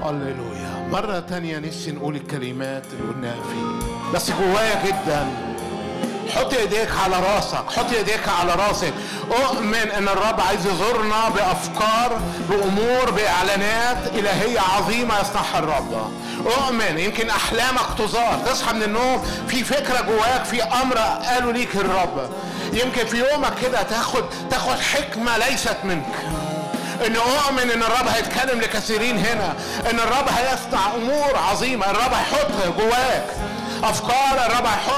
هللويا مرة تانية نفسي نقول الكلمات اللي قلناها فيه بس جوايا جدا حط ايديك على راسك حط ايديك على راسك اؤمن ان الرب عايز يزورنا بافكار بامور باعلانات الهيه عظيمه يصنعها الرب اؤمن يمكن احلامك تزار تصحى من النوم في فكره جواك في امر قالوا ليك الرب يمكن في يومك كده تاخد تاخد حكمه ليست منك ان اؤمن ان الرب هيتكلم لكثيرين هنا ان الرب هيصنع امور عظيمه الرب هيحط جواك افكار الرب هيحط